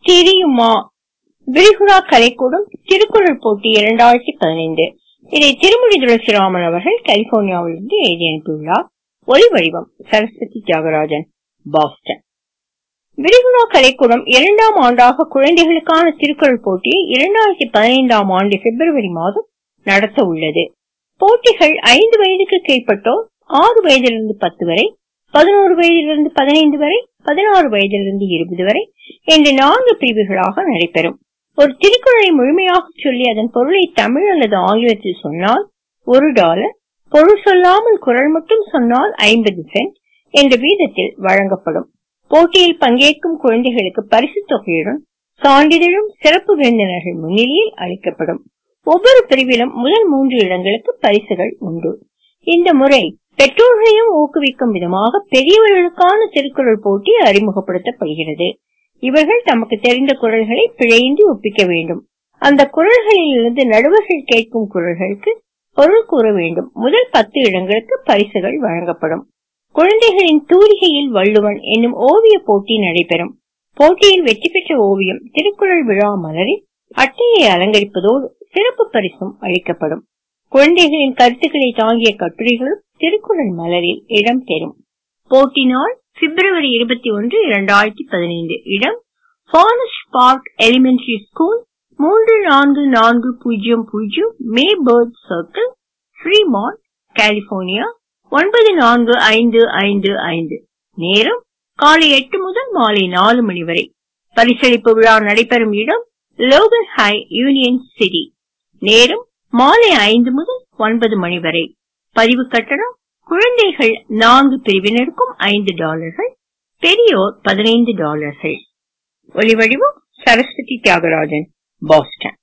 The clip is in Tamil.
தெரியுமா விரிகுடா கலைக்கூடம் திருக்குறள் போட்டி இரண்டாயிரத்தி பதினைந்து இதை திருமொழி துளசிராமன் அவர்கள் கலிபோர்னியாவிலிருந்து எழுதி அனுப்பியுள்ளார் ஒலி வடிவம் சரஸ்வதி தியாகராஜன் பாஸ்டன் விரிகுடா கலைக்கூடம் இரண்டாம் ஆண்டாக குழந்தைகளுக்கான திருக்குறள் போட்டியை இரண்டாயிரத்தி பதினைந்தாம் ஆண்டு பிப்ரவரி மாதம் நடத்த உள்ளது போட்டிகள் ஐந்து வயதுக்கு கீழ்ப்பட்டோர் ஆறு வயதிலிருந்து பத்து வரை பதினோரு வயதிலிருந்து பதினைந்து வரை பதினாறு வயதிலிருந்து இருபது வரை என்று நான்கு பிரிவுகளாக நடைபெறும் ஒரு திருக்குறளை முழுமையாக சொல்லி அதன் பொருளை தமிழ் அல்லது ஆங்கிலத்தில் சொன்னால் ஒரு டாலர் பொருள் சொல்லாமல் குரல் மட்டும் சொன்னால் ஐம்பது சென்ட் என்ற வீதத்தில் வழங்கப்படும் போட்டியில் பங்கேற்கும் குழந்தைகளுக்கு பரிசு தொகையுடன் சான்றிதழும் சிறப்பு விருந்தினர்கள் முன்னிலையில் அளிக்கப்படும் ஒவ்வொரு பிரிவிலும் முதல் மூன்று இடங்களுக்கு பரிசுகள் உண்டு இந்த முறை பெற்றோர்களையும் ஊக்குவிக்கும் விதமாக பெரியவர்களுக்கான திருக்குறள் போட்டி அறிமுகப்படுத்தப்படுகிறது இவர்கள் தமக்கு தெரிந்த குரல்களை பிழையின்றி ஒப்பிக்க வேண்டும் அந்த குரல்களில் இருந்து நடுவர்கள் கேட்கும் குரல்களுக்கு பொருள் கூற வேண்டும் முதல் பத்து இடங்களுக்கு பரிசுகள் வழங்கப்படும் குழந்தைகளின் தூரிகையில் வள்ளுவன் என்னும் ஓவிய போட்டி நடைபெறும் போட்டியில் வெற்றி பெற்ற ஓவியம் திருக்குறள் விழா மலரில் அட்டையை அலங்கரிப்பதோடு சிறப்பு பரிசும் அளிக்கப்படும் குழந்தைகளின் கருத்துக்களை தாங்கிய கட்டுரைகளும் திருக்குறள் மலரில் இடம்பெறும் போட்டி நாள் பிப்ரவரி இருபத்தி ஒன்று இரண்டாயிரத்தி பதினைந்து இடம் ஃபாரஸ்ட் பார்க் எலிமெண்டரி ஸ்கூல் மூன்று நான்கு நான்கு பூஜ்ஜியம் பூஜ்ஜியம் May bird circle Fremont California ஒன்பது நான்கு ஐந்து ஐந்து ஐந்து நேரம் காலை எட்டு முதல் மாலை நாலு மணி வரை பரிசளிப்பு விழா நடைபெறும் இடம் லோகல் ஹை யூனியன் சிட்டி நேரம் மாலை ஐந்து முதல் ஒன்பது மணி வரை பதிவு கட்டணம் குழந்தைகள் நான்கு பிரிவினருக்கும் ஐந்து டாலர்கள் பெரியோர் பதினைந்து டாலர்கள் ஒலிவடிவம் சரஸ்வதி தியாகராஜன் பாஸ்டன்